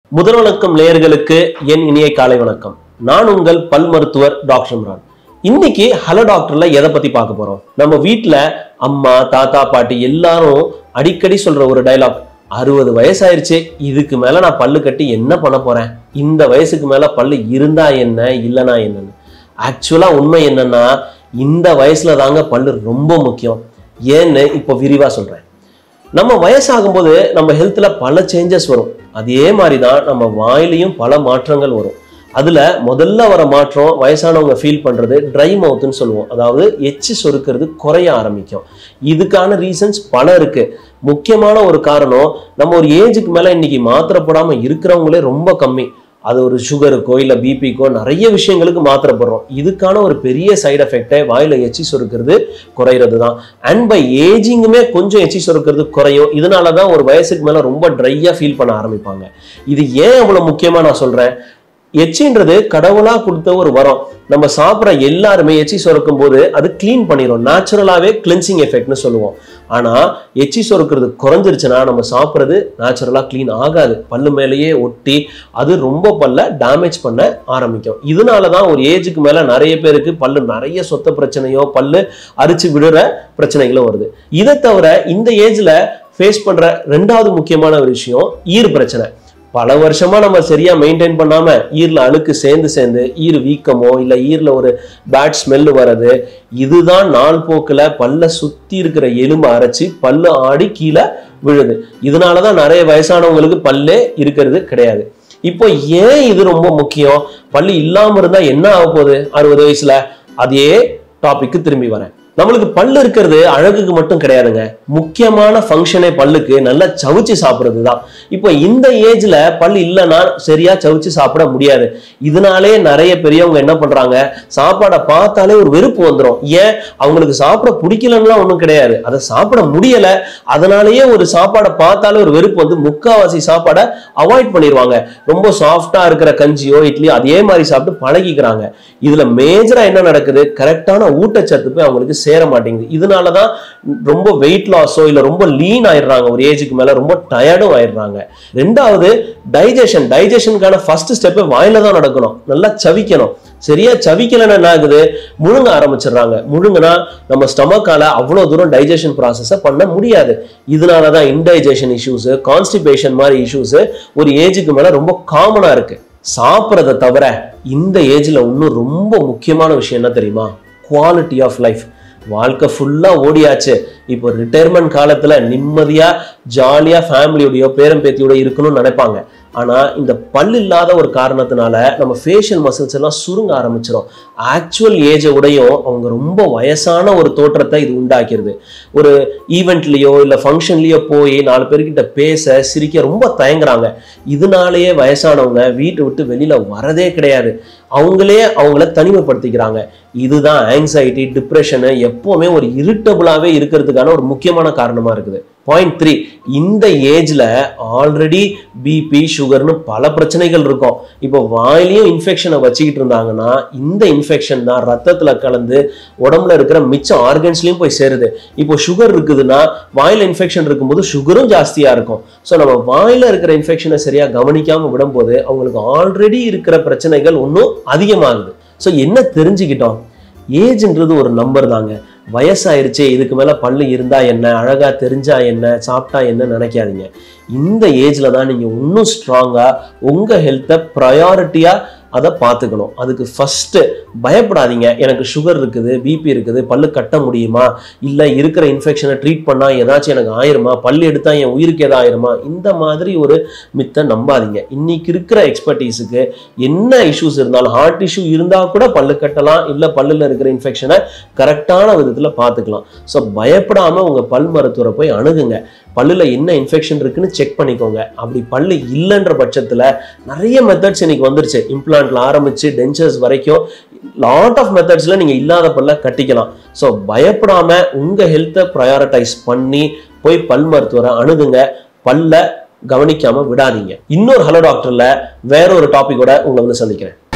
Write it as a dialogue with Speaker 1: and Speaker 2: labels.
Speaker 1: முதல்வணக்கம் நேயர்களுக்கு என் இனிய காலை வணக்கம் நான் உங்கள் பல் மருத்துவர் டாக்டர் இம்ரான் இன்னைக்கு ஹலோ டாக்டர்ல எதை பத்தி பார்க்க போறோம் நம்ம வீட்ல அம்மா தாத்தா பாட்டி எல்லாரும் அடிக்கடி சொல்ற ஒரு டைலாக் அறுபது வயசாயிருச்சு இதுக்கு மேல நான் பல்லு கட்டி என்ன பண்ண போறேன் இந்த வயசுக்கு மேல பல்லு இருந்தா என்ன இல்லைனா என்னன்னு ஆக்சுவலா உண்மை என்னன்னா இந்த வயசுல தாங்க பல்லு ரொம்ப முக்கியம் ஏன்னு இப்போ விரிவா சொல்றேன் நம்ம வயசாகும்போது நம்ம ஹெல்த்ல பல சேஞ்சஸ் வரும் அதே மாதிரி தான் நம்ம வாயிலையும் பல மாற்றங்கள் வரும் அதுல முதல்ல வர மாற்றம் வயசானவங்க ஃபீல் பண்றது ட்ரை மவுத்னு சொல்லுவோம் அதாவது எச்சி சொருக்கிறது குறைய ஆரம்பிக்கும் இதுக்கான ரீசன்ஸ் பல இருக்கு முக்கியமான ஒரு காரணம் நம்ம ஒரு ஏஜுக்கு மேல இன்னைக்கு மாத்திரை போடாம இருக்கிறவங்களே ரொம்ப கம்மி அது ஒரு சுகருக்கோ இல்லை பிபிக்கோ நிறைய விஷயங்களுக்கு மாத்திரை போடுறோம் இதுக்கான ஒரு பெரிய சைடு எஃபெக்டை வாயில எச்சி சொருக்கிறது குறையிறது தான் அண்ட் பை ஏஜிங்குமே கொஞ்சம் எச்சி சொருக்கிறது குறையும் இதனால தான் ஒரு வயசுக்கு மேலே ரொம்ப ட்ரையாக ஃபீல் பண்ண ஆரம்பிப்பாங்க இது ஏன் அவ்வளோ முக்கியமாக நான் சொல்கிறேன் எச்சின்றது கடவுளா கொடுத்த ஒரு வரம் நம்ம சாப்பிட்ற எல்லாருமே எச்சி சுரக்கும் போது அது க்ளீன் பண்ணிடும் நேச்சுரலாகவே கிளென்சிங் எஃபெக்ட்னு சொல்லுவோம் ஆனால் எச்சி சுரக்கிறது குறைஞ்சிருச்சுன்னா நம்ம சாப்பிட்றது நேச்சுரலாக க்ளீன் ஆகாது பல்லு மேலேயே ஒட்டி அது ரொம்ப பல்ல டேமேஜ் பண்ண ஆரம்பிக்கும் இதனால தான் ஒரு ஏஜுக்கு மேலே நிறைய பேருக்கு பல்லு நிறைய சொத்த பிரச்சனையோ பல்லு அரிச்சு விடுற பிரச்சனைகளும் வருது இதை தவிர இந்த ஏஜ்ல ஃபேஸ் பண்ற ரெண்டாவது முக்கியமான ஒரு விஷயம் ஈர் பிரச்சனை பல வருஷமா நம்ம சரியா மெயின்டைன் பண்ணாம ஈர்ல அழுக்கு சேர்ந்து சேர்ந்து ஈர் வீக்கமோ இல்ல ஈர்ல ஒரு பேட் ஸ்மெல் வர்றது இதுதான் நாள் போக்குல பல்ல சுத்தி இருக்கிற எலும்பு அரைச்சு பல்லு ஆடி கீழே விழுது இதனாலதான் நிறைய வயசானவங்களுக்கு பல்லே இருக்கிறது கிடையாது இப்போ ஏன் இது ரொம்ப முக்கியம் பல்லு இல்லாம இருந்தா என்ன ஆக போகுது அறுபது வயசுல அதே டாபிக்கு திரும்பி வரேன் நம்மளுக்கு பல்லு இருக்கிறது அழகுக்கு மட்டும் கிடையாதுங்க முக்கியமான ஃபங்க்ஷனே பல்லுக்கு நல்லா சவுச்சு சாப்பிட்றது தான் இப்போ இந்த ஏஜ்ல பல்லு இல்லைன்னா சரியா சவுச்சு சாப்பிட முடியாது இதனாலே நிறைய பெரியவங்க என்ன பண்றாங்க சாப்பாடை பார்த்தாலே ஒரு வெறுப்பு வந்துடும் ஏன் அவங்களுக்கு சாப்பிட பிடிக்கலன்னுலாம் ஒன்றும் கிடையாது அதை சாப்பிட முடியல அதனாலேயே ஒரு சாப்பாடை பார்த்தாலே ஒரு வெறுப்பு வந்து முக்காவாசி சாப்பாடை அவாய்ட் பண்ணிடுவாங்க ரொம்ப சாஃப்டா இருக்கிற கஞ்சியோ இட்லியோ அதே மாதிரி சாப்பிட்டு பழகிக்கிறாங்க இதுல மேஜரா என்ன நடக்குது கரெக்டான ஊட்டச்சத்து போய் அவங்களுக்கு சேர மாட்டேங்குது இதனாலதான் ரொம்ப வெயிட் லாஸோ இல்ல ரொம்ப லீன் ஆயிடுறாங்க ஒரு ஏஜுக்கு மேல ரொம்ப டயர்டும் ஆயிடுறாங்க ரெண்டாவது டைஜஷன் டைஜஷனுக்கான ஃபர்ஸ்ட் ஸ்டெப் வாயில தான் நடக்கணும் நல்லா சவிக்கணும் சரியா சவிக்கலன்னா என்ன ஆகுது முழுங்க ஆரம்பிச்சிடுறாங்க முழுங்குனா நம்ம ஸ்டமக்கால அவ்வளோ தூரம் டைஜஷன் ப்ராசஸை பண்ண முடியாது இதனால தான் இன்டைஜஷன் இஷ்யூஸ் கான்ஸ்டிபேஷன் மாதிரி இஷ்யூஸ் ஒரு ஏஜுக்கு மேல ரொம்ப காமனா இருக்கு சாப்பிட்றத தவிர இந்த ஏஜ்ல இன்னும் ரொம்ப முக்கியமான விஷயம் என்ன தெரியுமா குவாலிட்டி ஆஃப் லைஃப் வாழ்க்கை ஃபுல்லாக ஓடியாச்சு இப்போ ரிட்டையர்மெண்ட் காலத்தில் நிம்மதியாக ஜாலியாக ஃபேமிலியோடையோ பேரம்பேத்தியோட இருக்கணும்னு நினைப்பாங்க ஆனால் இந்த பல் இல்லாத ஒரு காரணத்தினால நம்ம ஃபேஷியல் மசில்ஸ் எல்லாம் சுருங்க ஆரம்பிச்சிடும் ஆக்சுவல் ஏஜை உடையும் அவங்க ரொம்ப வயசான ஒரு தோற்றத்தை இது உண்டாக்கிடுது ஒரு ஈவெண்ட்லேயோ இல்லை ஃபங்க்ஷன்லேயோ போய் நாலு பேர்கிட்ட பேச சிரிக்க ரொம்ப தயங்குறாங்க இதனாலேயே வயசானவங்க வீட்டை விட்டு வெளியில் வரதே கிடையாது அவங்களே அவங்கள தனிமைப்படுத்திக்கிறாங்க இதுதான் ஆங்ஸைட்டி டிப்ரெஷனு எப்போவுமே ஒரு இரிட்டபுளாகவே இருக்கிறதுக்கான ஒரு முக்கியமான காரணமாக இருக்குது பாயிண்ட் த்ரீ இந்த ஏஜ்ல ஆல்ரெடி பிபி சுகர்னு பல பிரச்சனைகள் இருக்கும் இப்போ வாயிலையும் இன்ஃபெக்ஷனை வச்சுக்கிட்டு இருந்தாங்கன்னா இந்த இன்ஃபெக்ஷன் தான் ரத்தத்துல கலந்து உடம்புல இருக்கிற மிச்ச ஆர்கன்ஸ்லயும் போய் சேருது இப்போ சுகர் இருக்குதுன்னா வாயில இன்ஃபெக்ஷன் இருக்கும்போது சுகரும் ஜாஸ்தியா இருக்கும் ஸோ நம்ம வாயில இருக்கிற இன்ஃபெக்ஷனை சரியா கவனிக்காம விடும்போது அவங்களுக்கு ஆல்ரெடி இருக்கிற பிரச்சனைகள் இன்னும் அதிகமாகுது ஸோ என்ன தெரிஞ்சுக்கிட்டோம் ஏஜ்ன்றது ஒரு நம்பர் தாங்க வயசாயிருச்சே இதுக்கு மேலே பல்லு இருந்தா என்ன அழகா தெரிஞ்சா என்ன சாப்பிட்டா என்ன நினைக்காதீங்க இந்த ஏஜ்ல தான் நீங்க இன்னும் ஸ்ட்ராங்கா உங்க ஹெல்த்தை ப்ரையாரிட்டியா அதை பார்த்துக்கணும் அதுக்கு ஃபஸ்ட்டு பயப்படாதீங்க எனக்கு சுகர் இருக்குது பிபி இருக்குது பல்லு கட்ட முடியுமா இல்லை இருக்கிற இன்ஃபெக்ஷனை ட்ரீட் பண்ணால் ஏதாச்சும் எனக்கு ஆயிருமா பல்லு எடுத்தால் என் உயிருக்கு எதாவது ஆயிருமா இந்த மாதிரி ஒரு மித்தை நம்பாதீங்க இன்னைக்கு இருக்கிற எக்ஸ்பர்டீஸுக்கு என்ன இஷ்யூஸ் இருந்தாலும் ஹார்ட் இஷ்யூ இருந்தால் கூட பல்லு கட்டலாம் இல்லை பல்லில் இருக்கிற இன்ஃபெக்ஷனை கரெக்டான விதத்தில் பார்த்துக்கலாம் ஸோ பயப்படாமல் உங்கள் பல் மருத்துவரை போய் அணுகுங்க பல்லில் என்ன இன்ஃபெக்ஷன் இருக்குன்னு செக் பண்ணிக்கோங்க அப்படி பல்லு இல்லைன்ற பட்சத்தில் நிறைய மெத்தட்ஸ் இன்னைக்கு வந்துருச்சு இம்ப்ளான்ட்ல ஆரம்பிச்சு டென்ச்சர்ஸ் வரைக்கும் லாட் ஆஃப் மெத்தட்ஸ்ல நீங்க இல்லாத பல்ல கட்டிக்கலாம் ஸோ பயப்படாம உங்க ஹெல்த்தை ப்ரையாரிட்டைஸ் பண்ணி போய் பல் மருத்துவரை அணுகுங்க பல்ல கவனிக்காம விடாதீங்க இன்னொரு ஹலோ டாக்டர்ல வேற ஒரு டாபிக்கோட உங்களை வந்து சந்திக்கிறேன்